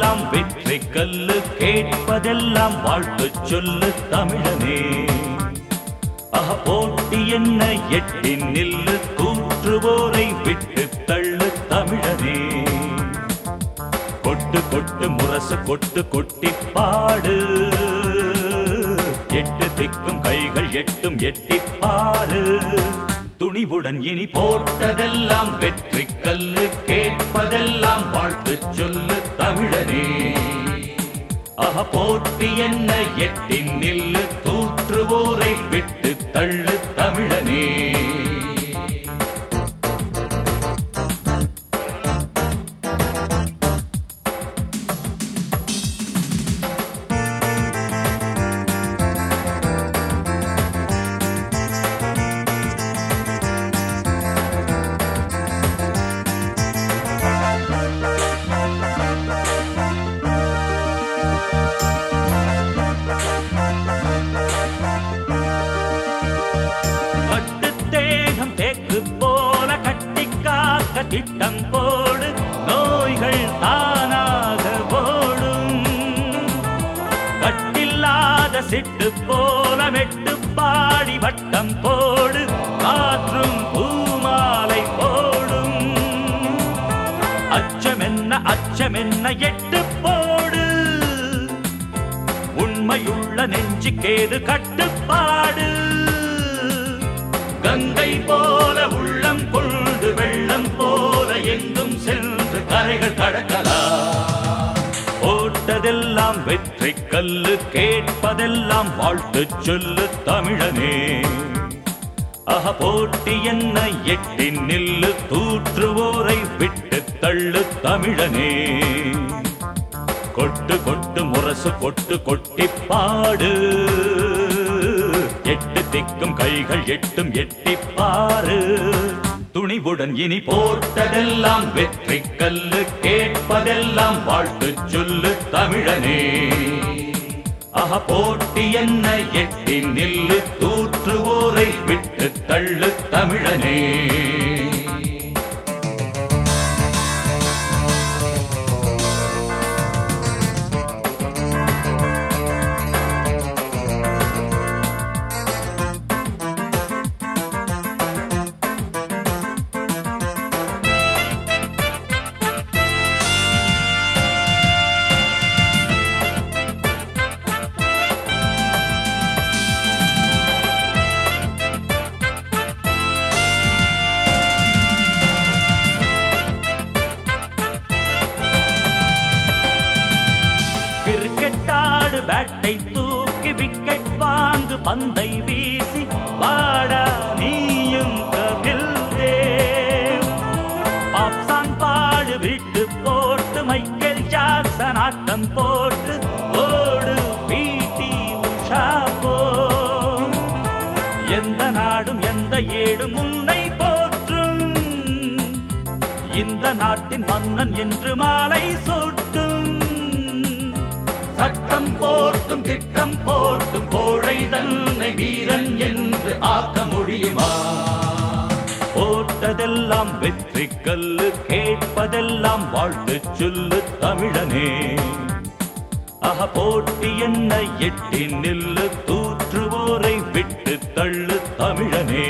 போட்டதெல்லாம் வெற்றி கல்லு கேட்பதெல்லாம் வாழ்த்து சொல்லு தமிழனே அக போட்டி என்ன எட்டி நில்லு கூற்றுவோரை விட்டு தள்ளு தமிழனே கொட்டு கொட்டு முரசு கொட்டு கொட்டி பாடு எட்டு திக்கும் கைகள் எட்டும் எட்டி பாடு துணிவுடன் இனி போட்டதெல்லாம் வெற்றி கல்லு கேட்பதெல்லாம் வாழ்த்து சொல்லு தமிழனே அக போட்டி என்ன எட்டி நில்லு தூற்றுவோரை விட்டு தள்ளு தமிழனே பட்டு தேகம் தேக்கு போல கட்டி காக்க திட்டம் போடு நோய்கள் தானாக ஓடும் கட்டில்லாத சிட்டு போல மெட்டு பாடி வட்டம் போடு காற்றும் பூமாலை போடும் அச்சமென்ன அச்சமென்ன எட்டு போடு உண்மையுள்ள நெஞ்சுக்கேது கட்டுப்பாடு கங்கை போல உள்ளம் கொண்டு வெள்ளம் போல எங்கும் சென்று கரைகள் கடக்கலாம் போட்டதெல்லாம் வெற்றி கல்லு கேட்பதெல்லாம் வாழ்த்து சொல்லு தமிழனே அக போட்டி என்ன எட்டி நில்லு தூற்றுவோரை விட்டு தள்ளு தமிழனே கொட்டு கொட்டு முரசு கொட்டு கொட்டி பாடு எட்டு திக்கும் கைகள் எட்டும் எட்டி பாரு துணிவுடன் இனி போட்டதெல்லாம் வெற்றி கல்லு கேட்பதெல்லாம் வாழ்த்து சொல்லு தமிழனே அக போட்டி என்ன எட்டி நில்லு தூற்றுவோரை விட்டு தள்ளு தமிழனே கிரிக்கெட்டாடு பேட்டை தூக்கி விக்கெட் வாங்கு பந்தை வீசி வாடா நீயும் கபில் தேவ் பாப்சான் பாடு விட்டு போட்டு மைக்கேல் ஜாக்சன் ஆட்டம் போட்டு ஓடு பிடி உஷா போ எந்த நாடும் எந்த ஏடும் உன்னை போற்றும் இந்த நாட்டின் மன்னன் என்று மாலை சூட்டும் சட்டம் போட்டும் திட்டம் போட்டும் கோழை தன்னை வீரன் என்று ஆக்க முடியுமா போட்டதெல்லாம் வெற்றி கல்லு கேட்பதெல்லாம் வாழ்த்து சொல்லு தமிழனே அக போட்டி என்ன எட்டி நில்லு தூற்றுவோரை விட்டு தள்ளு தமிழனே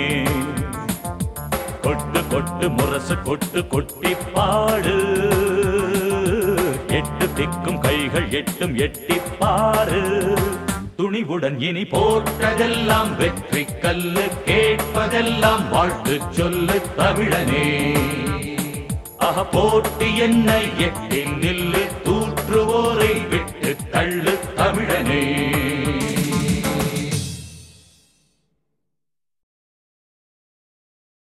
கொட்டு கொட்டு முரசு கொட்டு கொட்டி பாடு எட்டு திக்கும் கைகள் எட்டும் எட்டி பாரு துணிவுடன் இனி போட்டதெல்லாம் வெற்றி கல்லு கேட்பதெல்லாம் வாழ்த்து சொல்லு தமிழனே அக போட்டி என்ன எட்டி நில்லு தூற்றுவோரை